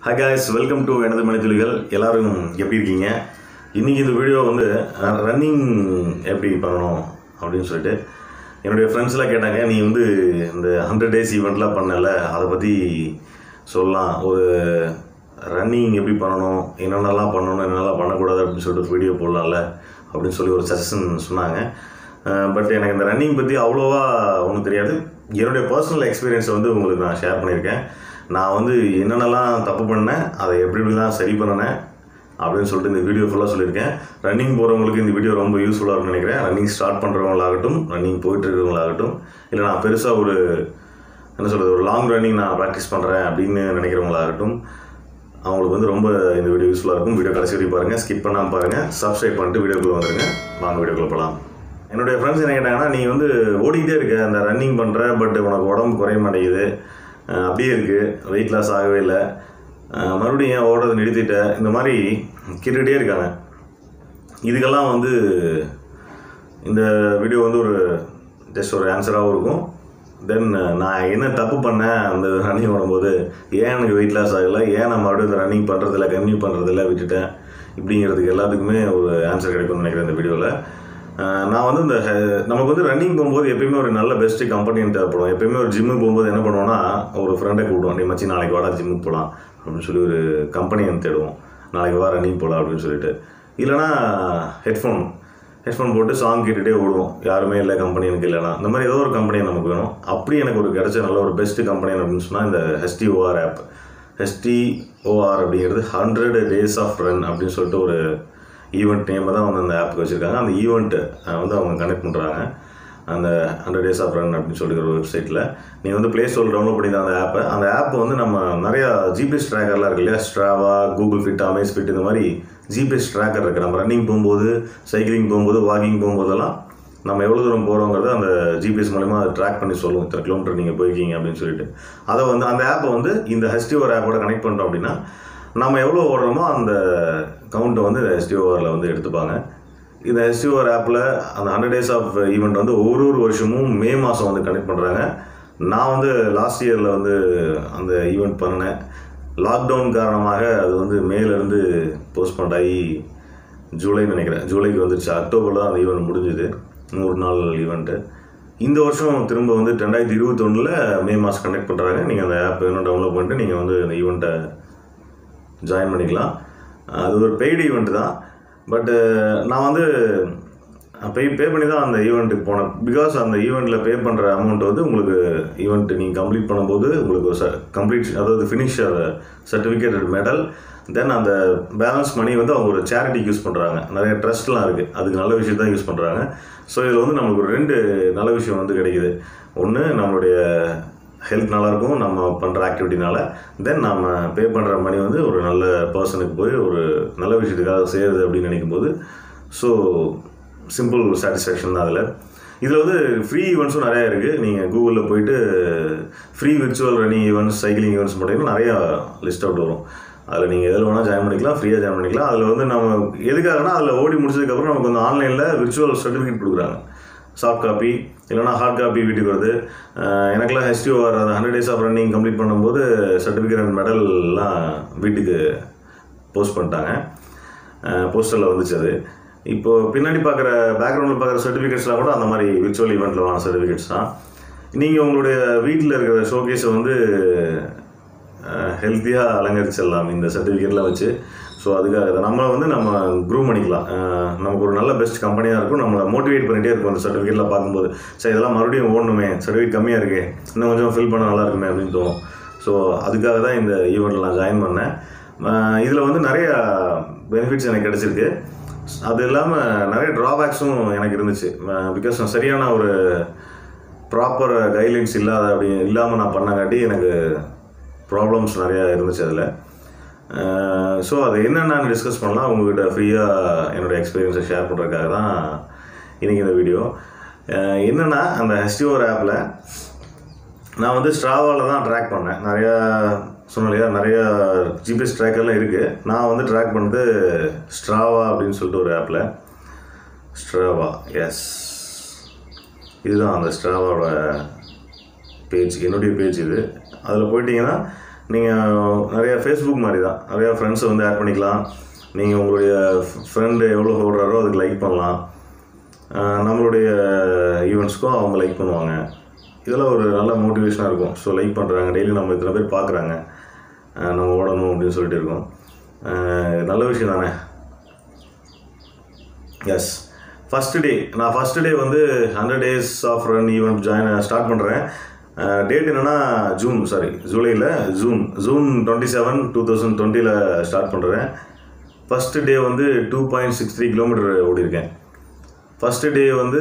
hi guys welcome to எனது மனிதொலிகள் எல்லாரும் எப்படி இருக்கீங்க இன்றைக்கி இந்த வீடியோ வந்து ரன்னிங் எப்படி பண்ணணும் அப்படின்னு சொல்லிட்டு என்னுடைய ஃப்ரெண்ட்ஸ்லாம் கேட்டாங்க நீ வந்து இந்த ஹண்ட்ரட் டேஸ் ஈவெண்ட்லாம் பண்ணல அதை பற்றி சொல்லலாம் ஒரு ரன்னிங் எப்படி பண்ணணும் என்னென்னலாம் பண்ணணும் என்னென்னலாம் பண்ணக்கூடாது அப்படின்னு சொல்லிட்டு ஒரு வீடியோ போடலாம்ல அப்படின்னு சொல்லி ஒரு சஜஷன் சொன்னாங்க பட் எனக்கு இந்த ரன்னிங் பற்றி அவ்வளோவா ஒன்றும் தெரியாது என்னுடைய பர்சனல் எக்ஸ்பீரியன்ஸை வந்து உங்களுக்கு நான் ஷேர் பண்ணியிருக்கேன் நான் வந்து என்னென்னலாம் தப்பு பண்ணேன் அதை எப்படி எப்படிலாம் சரி பண்ணினேன் அப்படின்னு சொல்லிட்டு இந்த வீடியோ ஃபுல்லாக சொல்லியிருக்கேன் ரன்னிங் போகிறவங்களுக்கு இந்த வீடியோ ரொம்ப யூஸ்ஃபுல்லாக இருக்கும்னு நினைக்கிறேன் ரன்னிங் ஸ்டார்ட் பண்ணுறவங்களாகட்டும் ரன்னிங் போயிட்டு இருக்கிறவங்களாகட்டும் இல்லை நான் பெருசாக ஒரு என்ன சொல்கிறது ஒரு லாங் ரன்னிங் நான் ப்ராக்டிஸ் பண்ணுறேன் அப்படின்னு நினைக்கிறவங்களாகட்டும் அவங்களுக்கு வந்து ரொம்ப இந்த வீடியோ யூஸ்ஃபுல்லாக இருக்கும் வீடியோ கடைசி வரைக்கும் பாருங்கள் ஸ்கிப் பண்ணாமல் பாருங்கள் சப்ஸ்கிரைப் பண்ணிட்டு வீடியோக்குள்ளே வந்துருங்க வாங்க வீடியோக்குள்ளே போகலாம் என்னுடைய ஃப்ரெண்ட்ஸ் என்ன கேட்டாங்கன்னா நீ வந்து ஓடிக்கிட்டே இருக்க அந்த ரன்னிங் பண்ணுற பட் உனக்கு உடம்பு குறைய மாட்டேங்குது அஹ் அப்படியே இருக்குது வெயிட் லாஸ் ஆகவே இல்லை அஹ் மறுபடியும் ஏன் ஓடுறதை நிறுத்திட்ட இந்த மாதிரி கேட்டுக்கிட்டே இருக்காங்க இதுக்கெல்லாம் வந்து இந்த வீடியோ வந்து ஒரு ஜஸ்ட் ஒரு ஆன்சராகவும் இருக்கும் தென் நான் என்ன தப்பு பண்ணேன் அந்த ரன்னிங் ஓடும்போது ஏன் எனக்கு வெயிட் லாஸ் ஆகலை ஏன் நான் மறுபடியும் இந்த ரன்னிங் பண்ணுறதில்ல கன்டினியூ பண்ணுறதில்ல விட்டுட்டேன் இப்படிங்கிறதுக்கு எல்லாத்துக்குமே ஒரு ஆன்சர் கிடைக்கும்னு நினைக்கிறேன் இந்த வீடியோவில் நான் வந்து இந்த ஹெ- நமக்கு வந்து ரன்னிங் போகும்போது எப்பயுமே ஒரு நல்ல பெஸ்ட்டு கம்பெனின்னு தேவைப்படும் எப்பயுமே ஒரு ஜிம்முக்கு போகும்போது என்ன பண்ணுவோம்னா ஒரு ஃப்ரெண்டை கூப்பிடுவோம் நீ மச்சி நாளைக்கு வாடா ஜிம்முக்கு போகலாம் அப்படின்னு சொல்லி ஒரு கம்பெனியை தேடுவோம் நாளைக்கு வா ரன்னிங் போகலாம் அப்படின்னு சொல்லிட்டு இல்லைனா ஹெட்ஃபோன் ஹெட்ஃபோன் போட்டு சாங் கேட்டுகிட்டே ஓடுவோம் யாருமே இல்லை கம்பெனி எனக்கு இல்லைனா இந்த மாதிரி ஏதோ ஒரு கம்பெனி நமக்கு வேணும் அப்படி எனக்கு ஒரு கிடைச்ச நல்ல ஒரு பெஸ்ட்டு கம்பெனி அப்படின்னு சொன்னால் இந்த ஹெச்டிஓஆர் ஆப் ஹெச்டிஓஆர் அப்படிங்கிறது ஹண்ட்ரட் டேஸ் ஆஃப் ரன் அப்படின்னு சொல்லிட்டு ஒரு ஈவெண்ட் நேமை தான் வந்து அந்த ஆப்புக்கு வச்சுருக்காங்க அந்த ஈவெண்ட்டு வந்து அவங்க கனெக்ட் பண்ணுறாங்க அந்த ஹண்ட்ரட் டேஸ் ஆஃப் ரன் அப்படின்னு சொல்லி ஒரு வெப்சைட்டில் நீங்கள் வந்து ப்ளே ஸ்டோர் டவுன்லோட் பண்ணி தான் அந்த ஆப்பை அந்த ஆப் வந்து நம்ம நிறையா ஜிபிஎஸ் ட்ராக்கர்லாம் இருக்கு இல்லையா Strava Google Fit Amazfit இந்த மாதிரி ஜிபிஎஸ் ட்ராக்கர் இருக்குது நம்ம ரன்னிங் போகும்போது சைக்கிளிங் போகும்போது வாக்கிங் போகும்போதெல்லாம் நம்ம எவ்வளோ தூரம் போகிறோங்கிறத அந்த ஜிபிஎஸ் மூலமா அதை ட்ராக் பண்ணி சொல்லும் இத்தனை கிலோமீட்டர் நீங்கள் போயிருக்கீங்க அப்படின்னு சொல்லிட்டு அதை வந்து அந்த ஆப்பை வந்து இந்த ஹெச்டிஓஆர் ஆப்போட கனெக்ட் பண்ணிட்டோம் அப்படின்னா நம்ம எவ்வளோ ஓடுறோமோ அந்த கவுண்ட்டை வந்து ஹெச்டிஓஆரில் வந்து எடுத்துப்பாங்க இந்த ஹெச்டிஓஆர் ஆப்பில் அந்த ஹண்ட்ரட் டேஸ் ஆஃப் ஈவெண்ட் வந்து ஒரு ஒரு வருஷமும் மே மாதம் வந்து கனெக்ட் பண்ணுறாங்க நான் வந்து லாஸ்ட் இயரில் வந்து அந்த ஈவெண்ட் பண்ணினேன் லாக்டவுன் காரணமாக அது வந்து மேலேருந்து போஸ்ட்போண்ட் ஆகி ஜூலைன்னு நினைக்கிறேன் ஜூலைக்கு வந்துருச்சு அக்டோபரில் தான் அந்த ஈவெண்ட் முடிஞ்சுது நூறு நாள் ஈவெண்ட்டு இந்த வருஷம் திரும்ப வந்து ரெண்டாயிரத்தி இருபத்தொன்னில் மே மாதம் கனெக்ட் பண்ணுறாங்க நீங்கள் அந்த ஆப் வேணும் டவுன்லோட் பண்ணிட்டு நீங்கள் வந்து அந்த ஈவெண்ட்டை ஜாயின் பண்ணிக்கலாம் அது ஒரு பெய்டு ஈவெண்ட் தான் பட்டு நான் வந்து பே பே பண்ணி தான் அந்த ஈவெண்ட்டுக்கு போனேன் பிகாஸ் அந்த ஈவெண்ட்டில் பே பண்ணுற அமௌண்ட் வந்து உங்களுக்கு ஈவெண்ட் நீங்கள் கம்ப்ளீட் பண்ணும்போது உங்களுக்கு ஒரு கம்ப்ளீட் அதாவது ஃபினிஷர் சர்டிஃபிகேட்டட் மெடல் தென் அந்த பேலன்ஸ் மணி வந்து அவங்க ஒரு சேரிட்டிக்கு யூஸ் பண்ணுறாங்க நிறைய ட்ரஸ்ட்லாம் இருக்குது அதுக்கு நல்ல விஷயம் தான் யூஸ் பண்ணுறாங்க ஸோ இதில் வந்து நமக்கு ஒரு ரெண்டு நல்ல விஷயம் வந்து கிடைக்குது ஒன்று நம்மளுடைய ஹெல்த் நல்லாயிருக்கும் நம்ம பண்ணுற ஆக்டிவிட்டினால தென் நம்ம பே பண்ணுற மணி வந்து ஒரு நல்ல பர்சனுக்கு போய் ஒரு நல்ல விஷயத்துக்காக சேருது அப்படின்னு நினைக்கும் போது ஸோ சிம்பிள் சாட்டிஸ்ஃபேக்ஷன் தான் அதில் இதில் வந்து ஃப்ரீ ஈவெண்ட்ஸும் நிறையா இருக்குது நீங்கள் கூகுளில் போயிட்டு free virtual running events cycling events போட்டிங்கன்னா நிறையா லிஸ்ட் அவுட் வரும் அதில் நீங்கள் எதில் வேணால் ஜாயின் பண்ணிக்கலாம் ஃப்ரீயாக ஜாயின் பண்ணிக்கலாம் அதில் வந்து நம்ம எதுக்காகனா அதில் ஓடி முடிச்சதுக்கப்புறம் நமக்கு வந்து ஆன்லைனில் விர்ச்சுவல் சர்டிஃபிகேட் கொடுக்குறாங்க சாஃப்ட் காப்பி இல்லைனா ஹார்ட் காப்பி வீட்டுக்கு வருது அஹ் எனக்கெல்லாம் ஹெச்டிஓஆர் அந்த hundred days of running complete பண்ணும்போது சர்டிஃபிகேட் அண்ட் மெடல்லாம் வீட்டுக்கு போஸ்ட் பண்ணிட்டாங்க போஸ்டரில் வந்துச்சு அது இப்போ பின்னாடி பார்க்குற பேக்ரவுண்டில் பார்க்குற சர்டிஃபிகேட்ஸ்லாம் கூட அந்த மாதிரி விர்ச்சுவல் ஈவெண்ட்டில் வாங்கின சர்டிஃபிகேட்ஸ் தான் நீங்கள் உங்களுடைய வீட்டில் இருக்கிற ஷோகேஸை வந்து ஹெல்த்தியாக அலங்கரிச்சிடலாம் இந்த சர்டிஃபிகேட்லாம் வச்சு ஸோ அதுக்காக இதை நம்மளை வந்து நம்ம க்ரூம் பண்ணிக்கலாம் அஹ் நமக்கு ஒரு நல்ல பெஸ்ட் கம்பெனியாக இருக்கும் நம்மளை மோட்டிவேட் பண்ணிகிட்டே இருக்கும் அந்த சர்டிஃபிகேட்லாம் பார்க்கும்போது சரி இதெல்லாம் மறுபடியும் ஓடணுமே சர்டிஃபிகேட் கம்மியாக இருக்கே இன்னும் கொஞ்சம் ஃபில் பண்ண நல்லா இருக்குமே அப்படின்னு தோணும் ஸோ அதுக்காக தான் இந்த ஈவெண்ட்டில் நான் ஜாயின் பண்ணேன் இதில் வந்து நிறைய பெனிஃபிட்ஸ் எனக்கு கிடச்சிருக்கு அது இல்லாமல் நிறைய ட்ராபேக்ஸும் எனக்கு இருந்துச்சு பிகாஸ் நான் சரியான ஒரு ப்ராப்பர் கைட்லைன்ஸ் இல்லாத அப்படி இல்லாமல் நான் பண்ணங்காட்டி எனக்கு ப்ராப்ளம்ஸ் நிறையா இருந்துச்சு அதில் ஸோ அது என்னென்னு டிஸ்கஸ் பண்ணலாம் உங்ககிட்ட ஃப்ரீயாக என்னோடய எக்ஸ்பீரியன்ஸை ஷேர் பண்ணுறதுக்காக தான் இன்றைக்கி இந்த வீடியோ என்னென்னா அந்த ஹெச்டிஓர் ஆப்பில் நான் வந்து ஸ்ட்ராவாவில் தான் ட்ராக் பண்ணேன் நிறையா சொன்னேன் இல்லையா நிறையா ஜிபிஎஸ் ட்ராக்கர்லாம் இருக்குது நான் வந்து ட்ராக் பண்ணது ஸ்ட்ராவா அப்படின்னு சொல்லிட்டு ஒரு ஆப்பில் ஸ்ட்ராவா எஸ் இதுதான் அந்த ஸ்ட்ராவாவோட பேஜ் என்னுடைய பேஜ் இது அதில் போயிட்டீங்கன்னா நீங்கள் நிறையா ஃபேஸ்புக் மாதிரி தான் நிறையா ஃப்ரெண்ட்ஸை வந்து ஆட் பண்ணிக்கலாம் நீங்கள் உங்களுடைய ஃப்ரெண்டு எவ்வளோ ஓடுறாரோ அதுக்கு லைக் பண்ணலாம் ஆஹ் நம்மளுடைய ஈவெண்ட்ஸ்க்கும் அவங்க லைக் பண்ணுவாங்க இதெல்லாம் ஒரு நல்ல மோட்டிவேஷனாக இருக்கும் ஸோ லைக் பண்ணுறாங்க டெய்லி நம்ம இத்தனை பேர் பார்க்குறாங்க நம்ம ஓடணும் அப்படின்னு சொல்லிட்டு இருக்கோம் ஆஹ் நல்ல விஷயம் தானே எஸ் ஃபஸ்ட்டு டே நான் ஃபஸ்ட்டு டே வந்து hundred days of run event join start பண்ணுறேன் டேட் என்னென்னா ஜூன் சாரி ஜூலையில் June June twenty seven two thousand டுவெண்ட்டியில் ஸ்டார்ட் பண்ணுறேன் ஃபஸ்ட்டு டே வந்து two point six three kilometre ஓடிருக்கேன் ஃபஸ்ட்டு டே வந்து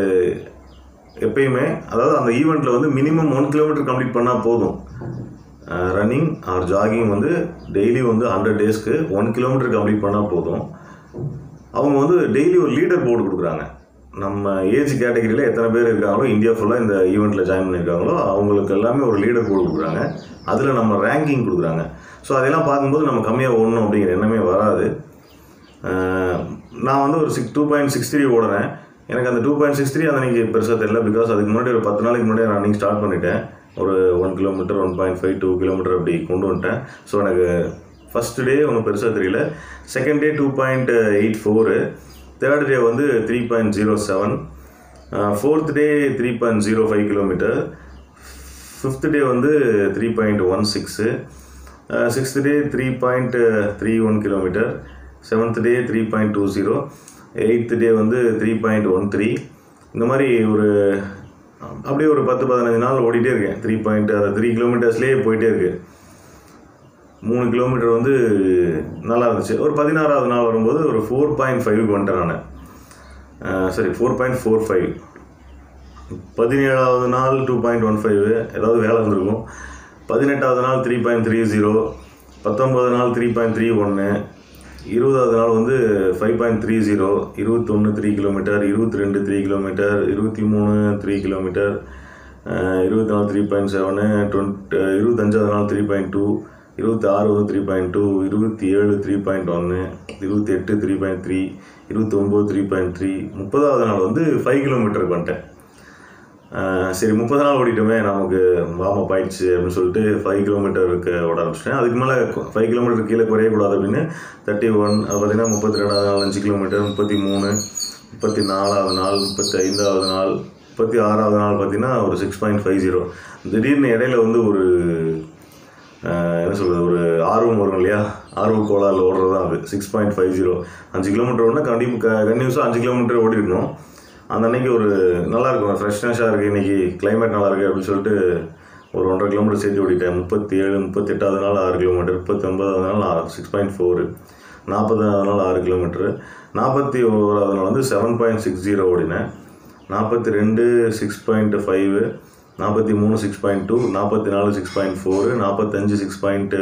எப்பயுமே அதாவது அந்த ஈவெண்ட்டில் வந்து மினிமம் ஒன் கிலோமீட்டர் கம்ப்ளீட் பண்ணால் போதும் ரன்னிங் ஆர் ஜாகிங் வந்து டெய்லி வந்து ஹண்ட்ரட் டேஸ்க்கு ஒன் கிலோமீட்டர் கம்ப்ளீட் பண்ணால் போதும் அவங்க வந்து டெய்லி ஒரு லீடர் போர்டு கொடுக்குறாங்க நம்ம ஏஜ் கேட்டகரியில் எத்தனை பேர் இருக்காங்களோ இந்தியா ஃபுல்லாக இந்த ஈவெண்ட்டில் ஜாயின் பண்ணியிருக்காங்களோ அவங்களுக்கு எல்லாமே ஒரு லீடர் போர்டு கொடுக்குறாங்க அதில் நம்ம ரேங்கிங் கொடுக்குறாங்க ஸோ அதெல்லாம் பார்க்கும்போது நம்ம கம்மியாக ஓடணும் அப்படிங்கிற எண்ணமே வராது அஹ் நான் வந்து ஒரு six two point six three ஓடுறேன் எனக்கு அந்த டூ பாயிண்ட் சிக்ஸ் த்ரீ அந்த அன்றைக்கி பெருசாக தெரியல பிகாஸ் அதுக்கு முன்னாடி ஒரு பத்து நாளைக்கு முன்னாடி ரன்னிங் ஸ்டார்ட் பண்ணிட்டேன் ஒரு one kilometre one point five two kilometre அப்படி கொண்டு வந்துட்டேன் ஸோ எனக்கு ஃபஸ்ட்டு டே ஒன்றும் பெருசாக தெரியல second day two point eight four third day வந்து three point zero seven fourth day three point zero five kilometre fifth day வந்து three point one six sixth day three point three one kilometre seventh day three point two zero eighth day வந்து three point one three இந்த மாதிரி ஒரு அப்படியே ஒரு பத்து பதினஞ்சு நாள் ஓடிட்டே இருக்கேன் த்ரீ பாயிண்ட் அந்த த்ரீ கிலோமீட்டர்ஸ்லேயே போயிட்டே இருக்கு மூணு கிலோமீட்டர் வந்து நல்லா இருந்துச்சு ஒரு பதினாறாவது நாள் வரும்போது ஒரு ஃபோர் பாயிண்ட் ஃபைவ்க்கு வந்துட்டேன் நான் சரி ஃபோர் பாயிண்ட் ஃபோர் ஃபைவ் பதினேழாவது நாள் டூ பாயிண்ட் ஒன் ஃபைவ் ஏதாவது வேலை இருந்திருக்கும் பதினெட்டாவது நாள் த்ரீ பாயிண்ட் த்ரீ ஜீரோ பத்தொம்பது நாள் த்ரீ பாயிண்ட் த்ரீ ஒன்று இருபதாவது நாள் வந்து ஃபைவ் பாயிண்ட் த்ரீ ஜீரோ இருபத்தொன்று த்ரீ கிலோமீட்டர் இருபத்தி ரெண்டு த்ரீ கிலோமீட்டர் இருபத்தி மூணு த்ரீ கிலோமீட்டர் இருபத்தி நாலு த்ரீ பாயிண்ட் செவனு டுவெண்ட் இருபத்தஞ்சாவது நாள் த்ரீ பாயிண்ட் டூ இருபத்தி ஆறு வந்து த்ரீ பாயிண்ட் டூ இருபத்தி ஏழு த்ரீ பாயிண்ட் ஒன்று இருபத்தி எட்டு த்ரீ பாயிண்ட் த்ரீ இருபத்தி ஒம்பது த்ரீ பாயிண்ட் த்ரீ முப்பதாவது நாள் வந்து ஃபைவ் கிலோமீட்டருக்கு வந்துட்டேன் ஆஹ் சரி முப்பது நாள் ஓடிட்டோமே நமக்கு வார்ம் ஆயிடுச்சு அப்படின்னு சொல்லிட்டு ஃபைவ் கிலோமீட்டருக்கு ஓட ஆரம்பிச்சிட்டேன் அதுக்கு மேலே ஃபைவ் கிலோமீட்டர் கீழே குறையக்கூடாது அப்படின்னு தேர்ட்டி ஒன் அது பார்த்தீங்கன்னா முப்பத்தி ரெண்டாவது நாள் அஞ்சு கிலோமீட்டர் முப்பத்தி மூணு முப்பத்தி நாலாவது நாள் முப்பத்தி ஐந்தாவது நாள் முப்பத்தி ஆறாவது நாள் பார்த்தீங்கன்னா ஒரு சிக்ஸ் பாயிண்ட் ஃபைவ் ஜீரோ திடீர்னு இடையில வந்து ஒரு ஆஹ் என்ன சொல்கிறது ஒரு ஆர்வம் வரும் இல்லையா ஆர்வ கோளால் ஓடுறது தான் அது சிக்ஸ் பாயிண்ட் ஃபைவ் ஜீரோ அஞ்சு கிலோமீட்டர் ஓடினா கண்டிப்பாக கன்யூஸாக அஞ்சு கிலோமீட்டர் ஓடி இருக்கணும் அந்த அன்னைக்கு ஒரு நல்லா இருக்கும் ஃப்ரெஷ்னஸாக இருக்குது இன்றைக்கி climate நல்லா இருக்குது அப்படின்னு சொல்லிட்டு ஒரு ஒன்றரை கிலோமீட்டர் சேர்த்து ஓடிட்டேன் முப்பத்தி ஏழு முப்பத்தெட்டாவது நாள் ஆறு கிலோமீட்டர் முப்பத்தி ஒன்பதாவது நாள் ஆறு சிக்ஸ் பாயிண்ட் ஃபோரு நாற்பதாவது நாள் ஆறு கிலோமீட்டரு நாற்பத்தி ஓராவது நாள் வந்து செவன் பாயிண்ட் சிக்ஸ் ஜீரோ ஓடினேன் நாற்பத்தி ரெண்டு சிக்ஸ் பாயிண்ட் ஃபைவு நாற்பத்தி மூணு சிக்ஸ் பாயிண்ட் டூ நாற்பத்தி நாலு சிக்ஸ் பாயிண்ட் ஃபோரு நாற்பத்தஞ்சு சிக்ஸ் பாயிண்ட்டு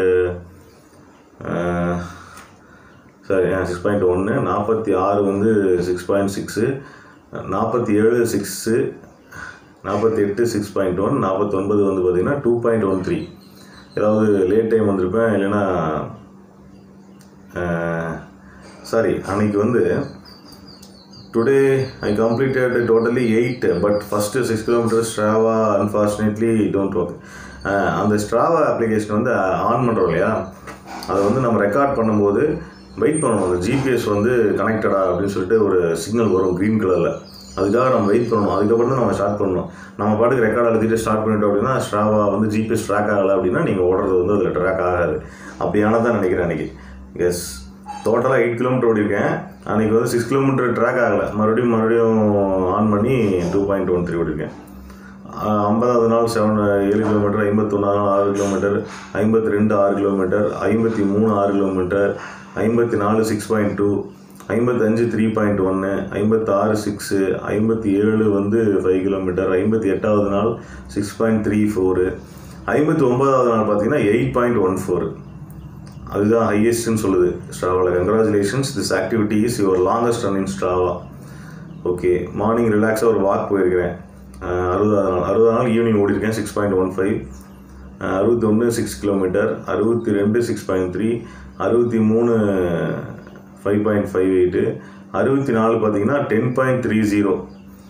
சரி சிக்ஸ் பாயிண்ட் ஒன்று நாற்பத்தி ஆறு வந்து சிக்ஸ் பாயிண்ட் சிக்ஸு நாற்பத்தி ஏழு சிக்ஸு நாற்பத்தி எட்டு சிக்ஸ் பாயிண்ட் ஒன் நாற்பத்தொன்பது வந்து பார்த்திங்கன்னா டூ பாயிண்ட் ஒன் த்ரீ ஏதாவது லேட் டைம் வந்திருப்பேன் இல்லைன்னா சாரி அன்னைக்கு வந்து today I completed totally eight but first six kilometre Strava unfortunately don't work அந்த ஸ்ட்ராவா அப்ளிகேஷன் வந்து ஆன் பண்ணுறோம் இல்லையா அதை வந்து நம்ம ரெக்கார்ட் பண்ணும்போது வெயிட் பண்ணணும் அந்த ஜிபிஎஸ் வந்து கனெக்டடா அப்படின்னு சொல்லிட்டு ஒரு சிக்னல் வரும் க்ரீன் கலரில் அதுக்காக நம்ம வெயிட் பண்ணணும் அதுக்கப்புறம் தான் நம்ம ஸ்டார்ட் பண்ணணும் நம்ம பாட்டுக்கு ரெக்கார்ட் எழுதிட்டு ஸ்டார்ட் பண்ணிட்டோம் அப்படின்னா ஸ்ட்ராவா வந்து ஜிபிஎஸ் ட்ராக் ஆகலை அப்படின்னா நீங்கள் ஓடுறது வந்து அதில் ட்ராக் ஆகாது அப்படியான தான் நினைக்கிறேன் அன்றைக்கி எஸ் டோட்டலாக எயிட் கிலோமீட்டர் ஓடிருக்கேன் அன்றைக்கி வந்து சிக்ஸ் கிலோமீட்டர் ட்ராக் ஆகலை மறுபடியும் மறுபடியும் ஆன் பண்ணி டூ பாயிண்ட் ஒன் த்ரீ ஓடிருக்கேன் ஆஹ் ஐம்பதாவது நாள் செவன் ஏழு கிலோமீட்டர் ஐம்பத்தொன்னாவது நாள் ஆறு கிலோமீட்டர் ஐம்பத்தி ரெண்டு ஆறு கிலோமீட்டர் ஐம்பத்தி மூணு ஆறு கிலோமீட்டர் ஐம்பத்தி நாலு சிக்ஸ் பாயிண்ட் டூ ஐம்பத்தஞ்சு த்ரீ பாயிண்ட் ஒன்று ஐம்பத்தாறு சிக்ஸு ஐம்பத்தி ஏழு வந்து ஃபைவ் கிலோமீட்டர் ஐம்பத்தி எட்டாவது நாள் சிக்ஸ் பாயிண்ட் த்ரீ ஃபோரு ஐம்பத்தி ஒன்பதாவது நாள் பார்த்தீங்கன்னா எயிட் பாயிண்ட் ஒன் ஃபோர் அதுதான் ஹையஸ்ட்னு சொல்லுது ஸ்ட்ராவாவில் congratulations this activity is your longest run in Strava okay morning ரிலாக்ஸாக ஒரு வாக் போயிருக்கிறேன் அஹ் அறுபதாவது நாள் அறுபது நாள் ஈவினிங் ஓடிருக்கேன் சிக்ஸ் பாயிண்ட் ஒன் ஃபைவ் அறுபத்தி ஒன்று சிக்ஸ் கிலோமீட்டர் அறுபத்தி ரெண்டு சிக்ஸ் பாயிண்ட் த்ரீ அறுபத்தி மூணு ஃபைவ் பாயிண்ட் ஃபைவ் எயிட்டு அறுபத்தி நாலு பார்த்தீங்கன்னா ten point three zero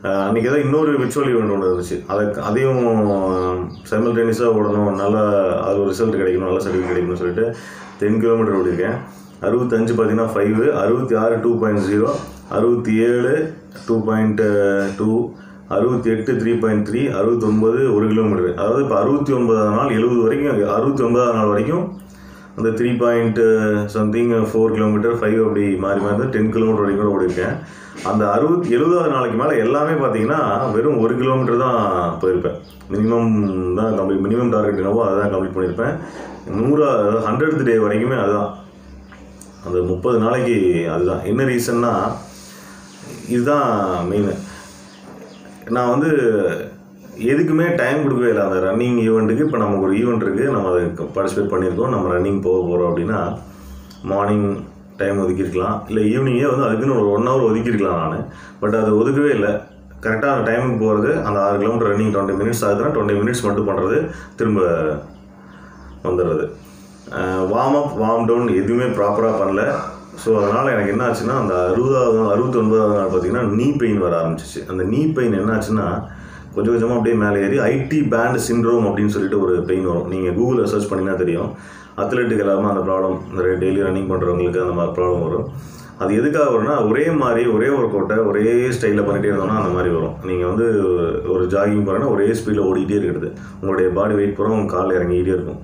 uh அன்னைக்கு ஏதோ இன்னொரு விர்ச்சுவல் ஈவெண்ட் ஒன்று இருந்துச்சு அதை அதையும் சைமல்டேனியஸாக ஓடணும் நல்ல அது ஒரு ரிசல்ட் கிடைக்கணும் நல்ல சர்டிஃபிகேட் கிடைக்கணும்னு சொல்லிட்டு டென் கிலோமீட்டர் ஓடிருக்கேன் அறுபத்தஞ்சு பார்த்தீங்கன்னா ஃபைவ் அறுபத்தி ஆறு டூ பாயிண்ட் ஜீரோ அறுபத்தி ஏழு டூ பாயிண்ட் டூ அறுபத்தி எட்டு த்ரீ பாயிண்ட் த்ரீ அறுபத்தொம்பது ஒரு கிலோமீட்டர் அதாவது இப்போ அறுபத்தி ஒன்பதாம் நாள் எழுபது வரைக்கும் அறுபத்தி ஒன்பதாம் நாள் வரைக்கும் அந்த three point something four kilometre five அப்படி மாறி மாறி டென் கிலோமீட்டர் வரைக்கும் கூட ஓடிருக்கேன் அந்த அறுபத்தி எழுபதாவது நாளைக்கு மேலே எல்லாமே பார்த்தீங்கன்னா வெறும் ஒரு கிலோமீட்டர் தான் போயிருப்பேன் மினிமம் தான் கம்ப்ளீட் மினிமம் டார்கெட் என்னவோ அதை தான் கம்ப்ளீட் பண்ணியிருப்பேன் நூறா ஹண்ட்ரட் டே வரைக்குமே அதுதான் அந்த முப்பது நாளைக்கு அதுதான் என்ன ரீசன்னா இதுதான் மெயின் நான் வந்து எதுக்குமே டைம் கொடுக்கவே இல்லை அந்த ரன்னிங் ஈவெண்ட்டுக்கு இப்போ நமக்கு ஒரு ஈவெண்ட் இருக்குது நம்ம அதுக்கு பார்ட்டிசிபேட் பண்ணியிருக்கோம் நம்ம ரன்னிங் போக போகிறோம் அப்படின்னா மார்னிங் டைம் ஒதுக்கியிருக்கலாம் இல்லை ஈவினிங்கே வந்து அதுக்குன்னு ஒரு ஒன் ஹவர் ஒதுக்கியிருக்கலாம் நான் பட் அது ஒதுக்கவே இல்லை கரெக்டாக அந்த டைமுக்கு போகிறது அந்த ஆறு கிலோமீட்டர் ரன்னிங் டுவெண்ட்டி மினிட்ஸ் ஆகுதுன்னா டுவெண்ட்டி மினிட்ஸ் மட்டும் பண்ணுறது திரும்ப வந்துடுறது வார்ம் அப் வார்ம் டவுன் எதுவுமே ப்ராப்பராக பண்ணல ஸோ அதனால் எனக்கு என்ன ஆச்சுன்னா அந்த அறுபதாவது நாள் அறுபத்தி ஒன்பதாவது நாள் பார்த்தீங்கன்னா நீ பெயின் வர ஆரம்பிச்சிச்சு அந்த நீ பெயின் என்ன ஆச்சுன்னா கொஞ்சம் கொஞ்சமாக அப்படியே மேலே ஏறி ஐடி பேண்ட் சிண்ட்ரோம் அப்படின்னு சொல்லிட்டு ஒரு பெயின் வரும் நீங்கள் கூகுளில் சர்ச் பண்ணிங்கன்னா தெரியும் அத்லெட்டுக்கு எல்லாமே அந்த ப்ராப்ளம் நிறைய டெய்லி ரன்னிங் பண்ணுறவங்களுக்கு அந்த மாதிரி ப்ராப்ளம் வரும் அது எதுக்காக வரும்னா ஒரே மாதிரி ஒரே ஒரு கோட்டை ஒரே ஸ்டைலில் பண்ணிகிட்டே இருந்தோம்னா அந்த மாதிரி வரும் நீங்கள் வந்து ஒரு ஜாகிங் போகிறேன்னா ஒரே ஸ்பீடில் ஓடிக்கிட்டே இருக்கிறது உங்களுடைய பாடி வெயிட் போகிறோம் உங்கள் கால் இறங்கிக்கிட்டே இருக்கும்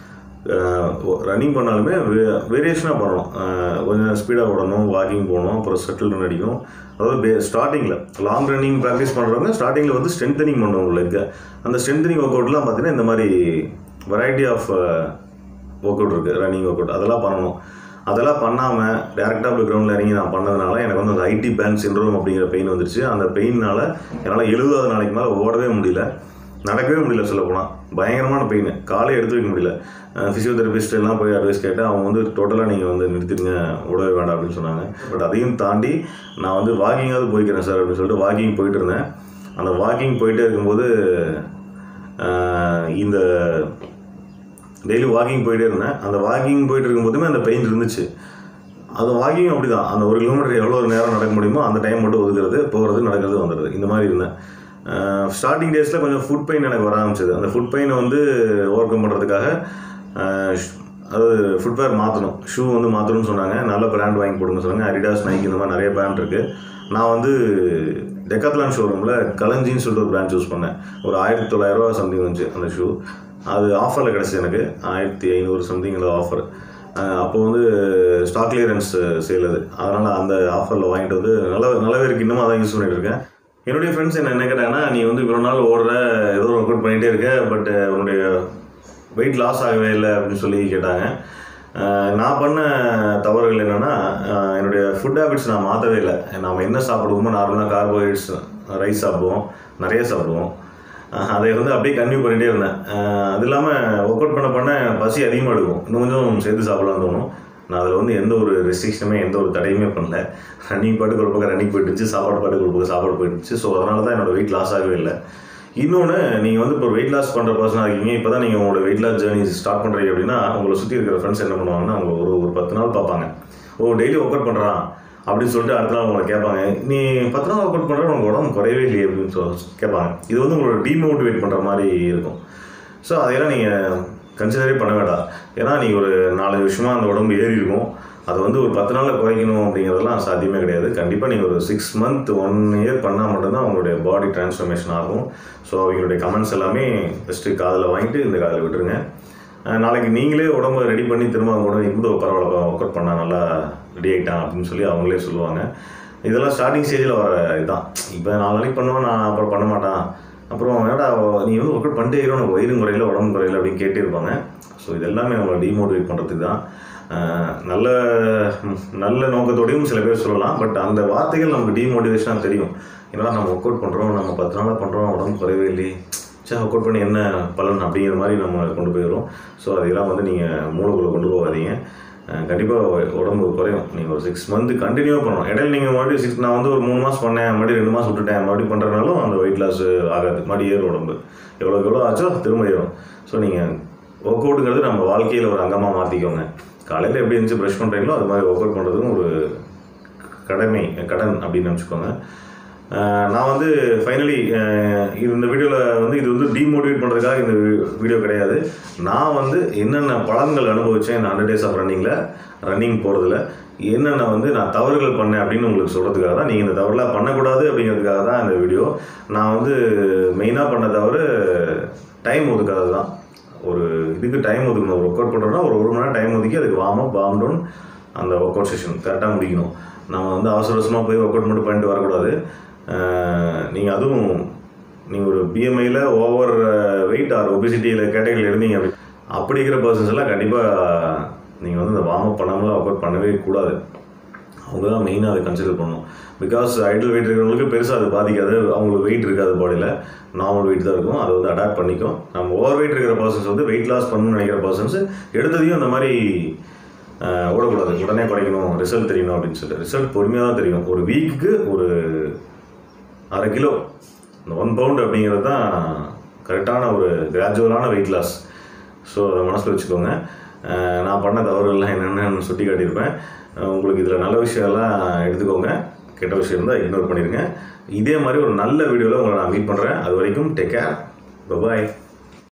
ரன்னிங் பண்ணாலுமே வேரியேஷனாக பண்ணணும் அஹ் கொஞ்சம் ஸ்பீடாக ஓடணும் வாக்கிங் போகணும் அப்புறம் செட்டில் ரன் அடிக்கணும் அதாவது பே ஸ்டார்டிங்கில் லாங் ரன்னிங் ப்ராக்டிஸ் பண்ணுறவங்க ஸ்டார்டிங்கில் வந்து ஸ்ட்ரென்தனிங் பண்ணுவோம் லெக்கை அந்த ஸ்ட்ரென்தனிங் ஒர்க் அவுட்லாம் பார்த்தீங்கன்னா இந்த மாதிரி வெரைட்டி ஆஃப் ஒர்க் அவுட் இருக்குது ரன்னிங் ஒர்க் அவுட் அதெல்லாம் பண்ணணும் அதெல்லாம் பண்ணாமல் டேரெக்டாக போய் கிரவுண்டில் இறங்கி நான் பண்ணதுனால எனக்கு வந்து அந்த ஐடி பேன் சிண்ட்ரோம் அப்படிங்கிற பெயின் வந்துருச்சு அந்த பெயின்னால என்னால் எழுபதாவது நாளைக்கு மேலே ஓடவே முடியல நடக்கவே முடியல சொல்லப்போனால் பயங்கரமான பெயின் காலை எடுத்து வைக்க முடியல ஃபிசியோதெரபிஸ்ட் எல்லாம் போய் அட்வைஸ் கேட்டேன் அவங்க வந்து டோட்டலாக நீங்கள் வந்து நிறுத்திடுங்க ஓடவே வேண்டாம் அப்படின்னு சொன்னாங்க பட் அதையும் தாண்டி நான் வந்து வாக்கிங்காவது போய்க்கிறேன் சார் அப்படின்னு சொல்லிட்டு வாக்கிங் போயிட்டு இருந்தேன் அந்த வாக்கிங் போயிட்டே இருக்கும்போது ஆஹ், இந்த டெய்லி வாக்கிங் போயிட்டே இருந்தேன் அந்த வாக்கிங் போயிட்டு இருக்கும்போதுமே அந்த பெயின் இருந்துச்சு அது வாக்கிங் அப்படி தான் அந்த ஒரு கிலோமீட்டர் எவ்வளோ நேரம் நடக்க முடியுமோ அந்த டைம் மட்டும் ஒதுக்குறது போகிறது நடக்கிறது வந்துடுது இந்த மாதிரி இருந்தேன் ஸ்டார்டிங் டேஸில் கொஞ்சம் ஃபுட் பெயின் எனக்கு வர ஆரம்பிச்சது அந்த ஃபுட் பெயினை வந்து ஓவர் கம் பண்ணுறதுக்காக அதாவது ஃபுட்வேர் மாற்றணும் ஷூ வந்து மாற்றணும்னு சொன்னாங்க நல்ல பிராண்ட் வாங்கி கொடுங்க சொன்னாங்க அரிடாஸ் நைக் இந்த மாதிரி நிறைய பிராண்ட் இருக்குது நான் வந்து டெக்காத்லான் ஷோரூமில் கலஞ்சின்னு சொல்லிட்டு ஒரு பிராண்ட் சூஸ் பண்ணேன் ஒரு ஆயிரத்தி தொள்ளாயிரரூவா சம்திங் வந்துச்சு அந்த ஷூ அது ஆஃபரில் கிடச்சி எனக்கு ஆயிரத்தி ஐநூறு சம்திங் ஆஃபர் அப்போ வந்து ஸ்டாக் கிளியரன்ஸ் சேல் அது அதனால் அந்த ஆஃபரில் வாங்கிட்டு வந்து நல்ல நல்லாவே இருக்குது இன்னமும் அதான் யூஸ் பண்ணிட்டு இருக்கேன் என்னுடைய ஃப்ரெண்ட்ஸ் என்ன என்ன கேட்டாங்கன்னா நீ வந்து இவ்வளோ நாள் ஓடுற ஏதோ ஒர்க் அவுட் பண்ணிகிட்டே இருக்க பட் உன்னுடைய வெயிட் லாஸ் ஆகவே இல்லை அப்படின்னு சொல்லி கேட்டாங்க அஹ் நான் பண்ண தவறுகள் என்னென்னா என்னுடைய ஃபுட் ஹேபிட்ஸ் நான் மாற்றவே இல்லை நாம் என்ன சாப்பிடுவோமோ நார்மலாக கார்போஹைட்ரேட்ஸ் ரைஸ் சாப்பிடுவோம் நிறைய சாப்பிடுவோம் அஹ் அதை வந்து அப்படியே கன்டினியூ பண்ணிகிட்டே இருந்தேன் அஹ் அது இல்லாமல் ஒர்க் அவுட் பண்ண பண்ண பசி அதிகமாக எடுக்கும் இன்னும் கொஞ்சம் சேர்த்து சாப்பிடலாம்னு தோணும் நான் அதில் வந்து எந்த ஒரு ரெஸ்ட்ரிக்ஷனுமே எந்த ஒரு தடையுமே பண்ணல ரன்னிங் பாட்டுக்கு ஒரு பக்கம் ரன்னிங் போயிட்டுச்சு சாப்பாடு பாட்டுக்கு ஒரு பக்கம் சாப்பாடு போயிட்டுச்சு ஸோ அதனால தான் என்னோட வெயிட் லாஸ் ஆகவே இல்லை இன்னொன்று நீங்கள் வந்து இப்போ வெயிட் லாஸ் பண்ணுற பர்சனாக இருக்கீங்க இப்போ தான் நீங்கள் உங்களோட வெயிட் லாஸ் ஜேர்னி ஸ்டார்ட் பண்ணுறீங்க அப்படின்னா உங்களை சுற்றி இருக்கிற ஃப்ரெண்ட்ஸ் என்ன பண்ணுவாங்கன்னா அவங்க ஒரு ஒரு பத்து நாள் பார்ப்பாங்க ஓ டெய்லி ஒர்க் அவுட் பண்ணுறான் அப்படின்னு சொல்லிட்டு அடுத்த நாள் உங்களை கேட்பாங்க நீ பத்து நாள் ஒர்க் அவுட் பண்ணுற உனக்கு உடம்பு குறையவே இல்லையே அப்படின்னு சொல்லி கேட்பாங்க இது வந்து உங்களோட டீமோட்டிவேட் பண்ணுற மாதிரி இருக்கும் ஸோ அதையெல்லாம் நீங்கள் கன்சிடரே பண்ண வேண்டாம் ஏன்னா நீங்கள் ஒரு நாலு வருஷமா அந்த உடம்பு ஏறி இருக்கும் அதை வந்து ஒரு பத்து நாளில் குறைக்கணும் அப்படிங்கிறதெல்லாம் சாத்தியமே கிடையாது கண்டிப்பாக நீங்கள் ஒரு சிக்ஸ் மந்த் ஒன் இயர் பண்ணால் மட்டும்தான் உங்களுடைய பாடி டிரான்ஸ்ஃபர்மேஷன் ஆகும் ஸோ அவங்களுடைய கமெண்ட்ஸ் எல்லாமே ஃபஸ்ட்டு காதில் வாங்கிட்டு இந்த காதில் விட்டுருங்க அஹ் நாளைக்கு நீங்களே உடம்ப ரெடி பண்ணி திரும்ப அவங்க கூட இப்போ பரவாயில்ல ஒர்க் அவுட் பண்ணால் நல்லா ரெடி ஆகிட்டான் அப்படின்னு சொல்லி அவங்களே சொல்லுவாங்க இதெல்லாம் ஸ்டார்டிங் ஸ்டேஜில் வர இதுதான் இப்போ நாலு நாளைக்கு பண்ணுவேன் நான் அப்புறம் பண்ண மாட்டான் அப்புறம் என்னடா நீ வந்து ஒர்க் அவுட் பண்ணிட்டே இருக்கிற உனக்கு வயிறும் குறையில உடம்பு குறையில அப்படின்னு கேட்டே இருப்பாங்க ஸோ இது எல்லாமே நம்மளை டிமோட்டிவேட் பண்ணுறதுக்கு தான் அஹ் நல்ல நல்ல நோக்கத்தோடையும் சில பேர் சொல்லலாம் பட் அந்த வார்த்தைகள் நமக்கு டிமோட்டிவேஷனாக தெரியும் ஏன்னா நம்ம ஒர்க் அவுட் பண்ணுறோம் நம்ம பத்து நாளாக பண்ணுறோம் உடம்பு குறையவே இல்லை சே ஒர்க் அவுட் பண்ணி என்ன பலன் அப்படிங்கிற மாதிரி நம்ம கொண்டு போயிடும் ஸோ அதெல்லாம் வந்து நீங்கள் மூளைக்குள்ளே கொண்டு போகாதீங்க கண்டிப்பாக உடம்பு குறையும் நீங்கள் ஒரு சிக்ஸ் மந்த் கண்டினியூ பண்ணணும் இடையில நீங்கள் மறுபடியும் சிக்ஸ் நான் வந்து ஒரு மூணு மாதம் பண்ணேன் மறுபடியும் ரெண்டு மாதம் விட்டுட்டேன் மறுபடியும் பண்ணுறதுனாலும் அந்த வெயிட் லாஸ் ஆகாது மறுபடியும் ஏறும் உடம்பு எவ்வளோக்கு எவ்வளோ ஆச்சோ திரும்ப ஏறும் ஸோ நீங்கள் ஒர்க் அவுட்டுங்கிறது நம்ம வாழ்க்கையில் ஒரு அங்கமாக மாற்றிக்கோங்க காலையில் எப்படி இருந்துச்சு ப்ரஷ் பண்ணுறீங்களோ அது மாதிரி ஒர்க் அவுட் பண்ணுறதும் ஒரு கடமை கடன் அப்படின்னு நினச்சிக்கோங்க அஹ் நான் வந்து ஃபைனலி இந்த வீடியோவில் வந்து இது வந்து டிமோட்டிவேட் பண்ணுறதுக்காக இந்த வீடியோ கிடையாது நான் வந்து என்னென்ன பலன்கள் அனுபவித்தேன் இந்த ஹண்ட்ரட் டேஸ் ஆஃப் ரன்னிங்கில் ரன்னிங் போகிறதுல என்னென்ன வந்து நான் தவறுகள் பண்ணேன் அப்படின்னு உங்களுக்கு சொல்கிறதுக்காக தான் நீங்கள் இந்த தவறுலாம் பண்ணக்கூடாது அப்படிங்கிறதுக்காக தான் இந்த வீடியோ நான் வந்து மெயினாக பண்ண தவறு டைம் ஒதுக்காது தான் ஒரு இதுக்கு டைம் ஒதுக்கணும் ஒரு ஒர்க் அவுட் பண்ணுறோன்னா ஒரு ஒரு மணி நேரம் டைம் ஒதுக்கி அதுக்கு வார்ம் அப் வார்ம் டவுன் அந்த ஒர்க் அவுட் செஷன் கரெக்டாக முடிக்கணும் நம்ம வந்து அவசர அவசரமாக போய் ஒர்க் அவுட் மட்டும் பண்ணிட்டு வரக்கூடாது நீங்கள் அதுவும் நீங்கள் ஒரு பிஎம்ஐயில் ஓவர் வெயிட் ஆர் ஒபிசிட்டியில் கேட்டகரியில் இருந்தீங்க அப்படி அப்படிங்கிற பர்சன்ஸ் எல்லாம் கண்டிப்பாக நீங்கள் வந்து இந்த வார்ம் அப் பண்ணாமலாம் ஒர்க் அவுட் பண்ணவே கூடாது அவங்க தான் மெயினாக அதை கன்சிடர் பண்ணணும் பிகாஸ் ஐடல் வெயிட் இருக்கிறவங்களுக்கு பெருசாக அது பாதிக்காது அவங்களுக்கு வெயிட் இருக்காது பாடியில் நார்மல் வெயிட் தான் இருக்கும் அதை வந்து அடாப்ட் பண்ணிக்கும் நம்ம ஓவர் வெயிட் இருக்கிற பர்சன்ஸ் வந்து வெயிட் லாஸ் பண்ணணும்னு நினைக்கிற பர்சன்ஸ் எடுத்ததையும் இந்த மாதிரி ஆஹ், ஓடக்கூடாது உடனே குறைக்கணும் ரிசல்ட் தெரியணும் அப்படின்னு சொல்லிட்டு ரிசல்ட் பொறுமையாக தான் தெரியும் ஒரு வீக்குக்கு ஒரு அரை கிலோ இந்த ஒன் பவுண்ட் அப்படிங்கிறது தான் கரெக்டான ஒரு கிராஜுவலான வெயிட் லாஸ் ஸோ அதை மனசில் வச்சுக்கோங்க அஹ் நான் பண்ண தவறுகள்லாம் என்னென்னு சுட்டி காட்டியிருப்பேன் அஹ் உங்களுக்கு இதில் நல்ல விஷயம்லாம் எடுத்துக்கோங்க கெட்ட விஷயம் இருந்தால் இக்னோர் பண்ணிடுங்க இதே மாதிரி ஒரு நல்ல வீடியோவில் உங்களை நான் மீட் பண்ணுறேன் அது வரைக்கும் டேக் கேர் பாய்